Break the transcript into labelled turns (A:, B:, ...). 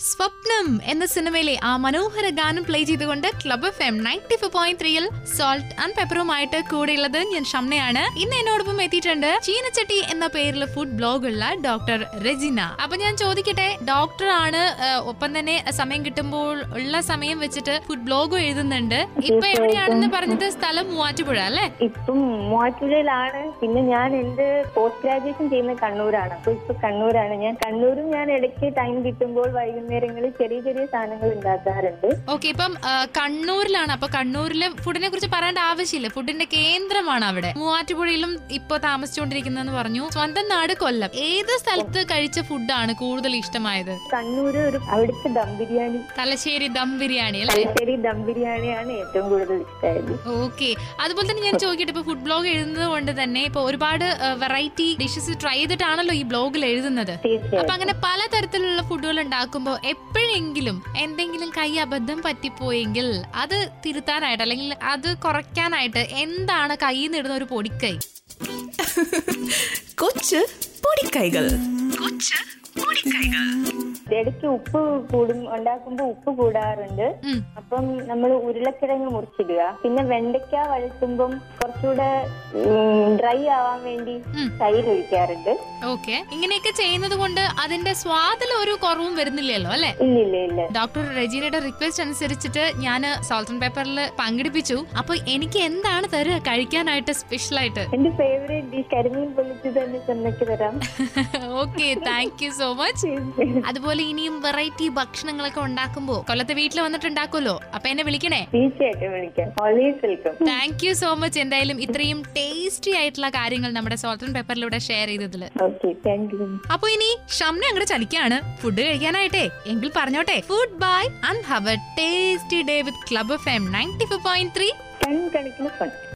A: സ്വപ്നം എന്ന സിനിമയിലെ ആ മനോഹര ഗാനം പ്ലേ ചെയ്തുകൊണ്ട് club F M ninety four point ത്രീയിൽ സോൾട്ട് ആൻഡ് പെപ്പറുമായിട്ട് കൂടെയുള്ളത് ഞാൻ ഷംനയാണ് ഇന്ന് എന്നോടൊപ്പം എത്തിയിട്ടുണ്ട് ചീനച്ചട്ടി എന്ന പേരിൽ ഫുഡ് ബ്ലോഗുള്ള ഡോക്ടർ റെജിന അപ്പൊ ഞാൻ ചോദിക്കട്ടെ ഡോക്ടറാണ് ഒപ്പം തന്നെ സമയം കിട്ടുമ്പോൾ ഉള്ള സമയം വെച്ചിട്ട് ഫുഡ് ബ്ലോഗും എഴുതുന്നുണ്ട് ഇപ്പൊ എവിടെയാണെന്ന് പറഞ്ഞത് സ്ഥലം മൂവാറ്റുപുഴ അല്ലേ
B: ഇപ്പം മൂവാറ്റുപുഴയിലാണ് പിന്നെ ഞാൻ എന്റെ പോസ്റ്റ് ഗ്രാജുവേഷൻ ചെയ്യുന്ന കണ്ണൂരാണ് അപ്പൊ ഇപ്പൊ കണ്ണൂരാണ് ഞാൻ കണ്ണൂരും ഞാൻ ഇടയ്ക്ക് ടൈം കിട്ടുമ്പോൾ വൈകുന്നേരങ്ങളിൽ ചെറിയ ചെറിയ സാധനങ്ങൾ ഉണ്ടാക്കാറുണ്ട്
A: ഓക്കെ ഇപ്പം ആ, കണ്ണൂരിലാണ് അപ്പൊ കണ്ണൂരിലെ ഫുഡിനെ കുറിച്ച് പറയേണ്ട ആവശ്യമില്ല ഫുഡിന്റെ കേന്ദ്രമാണ് അവിടെ മൂവാറ്റുപുഴയിലും ഇപ്പൊ താമസിച്ചുകൊണ്ടിരിക്കുന്നതെന്ന് പറഞ്ഞു സ്വന്തം നാട് കൊല്ലം ഏത് സ്ഥലത്ത് കഴിച്ച ഫുഡാണ് കൂടുതൽ ഇഷ്ടമായത്
B: കണ്ണൂര് ഒരു അവിടുത്തെ ദം ബിരിയാണി
A: തലശ്ശേരി ദം ബിരിയാണി അല്ലേ
B: തലശ്ശേരി ദം ബിരിയാണിയാണ് ഏറ്റവും കൂടുതൽ ഇഷ്ടമായത്
A: ഓക്കെ അതുപോലെ തന്നെ ഞാൻ ചോദിക്കട്ടെ ഇപ്പൊ ഫുഡ് ബ്ലോഗ് എഴുതുന്നത് കൊണ്ട് തന്നെ ഇപ്പൊ ഒരുപാട് വെറൈറ്റി ഡിഷസ് ട്രൈ ചെയ്തിട്ടാണല്ലോ ഈ ബ്ലോഗിൽ എഴുതുന്നത് അപ്പൊ
B: തീർച്ചയായും
A: അങ്ങനെ പലതരത്തിലുള്ള ഫുഡുകൾ ഉണ്ടാക്കുമ്പോൾ എപ്പോഴെങ്കിലും എന്തെങ്കിലും കൈ അബദ്ധം പറ്റിപ്പോയെങ്കിൽ അത് തിരുത്താനായിട്ട് അല്ലെങ്കിൽ അത് കുറയ്ക്കാനായിട്ട് എന്താണ് കയ്യിൽ നിന്നിടുന്ന ഒരു പൊടിക്കൈ
C: കൊച്ചു പൊടിക്കൈകൾ
B: ഇടയ്ക്ക് ഉപ്പ് കൂടും ഉണ്ടാക്കുമ്പോ ഉപ്പ് കൂടാറുണ്ട്
A: ഉം.
B: അപ്പം നമ്മൾ ഉരുളക്കിഴങ്ങ് മുറിച്ചിടുക പിന്നെ വെണ്ടയ്ക്ക വഴറ്റുമ്പം കുറച്ചുകൂടെ ഡ്രൈ ആവാൻ വേണ്ടി
A: ഉം.
B: തൈര് ഒഴിക്കാറുണ്ട്
A: ഓക്കെ ഇങ്ങനെയൊക്കെ ചെയ്യുന്നത് കൊണ്ട് അതിന്റെ സ്വാദിൽ ഒരു കുറവും വരുന്നില്ലല്ലോ അല്ലെ
B: ഇല്ലില്ല ഇല്ല
A: ഡോക്ടർ റെജീനയുടെ റിക്വസ്റ്റ് അനുസരിച്ചിട്ട് ഞാൻ സോൾട്ട് ആൻഡ് പേപ്പറിൽ പങ്കെടുപ്പിച്ചു അപ്പൊ എനിക്ക് എന്താണ് തരുക കഴിക്കാനായിട്ട് സ്പെഷ്യൽ ആയിട്ട്
B: എന്റെ ഫേവറേറ്റ് ഡിഷ് കരിമീൻ പൊള്ളിച്ചത് തന്നെ ചെന്നൈക്ക് തരാം
A: okay thank you so much അതുപോലെ ഇനിയും വെറൈറ്റി ഭക്ഷണങ്ങളൊക്കെ ഉണ്ടാക്കുമ്പോ കൊല്ലത്തെ വീട്ടിൽ വന്നിട്ടുണ്ടാക്കുമല്ലോ അപ്പൊ എന്നെ വിളിക്കണേ
B: തീർച്ചയായിട്ടും വിളിക്കാം always welcome
A: thank you so much എന്തായാലും ഇത്രയും ടേസ്റ്റി ആയിട്ടുള്ള കാര്യങ്ങൾ നമ്മുടെ സോൾട്ട് ആൻഡ് പെപ്പറിലൂടെ ഷെയർ ചെയ്തതില്
B: ഓക്കെ താങ്ക് യു
A: അപ്പൊ ഇനി ഷംന അങ്ങോട്ട് ചലിക്കാണ് ഫുഡ് കഴിക്കാനായിട്ടേ എങ്കിൽ പറഞ്ഞോട്ടെ food bye and have a tasty day with club F M ninety four point three
B: കൺ കണക്കിന് ഫൺ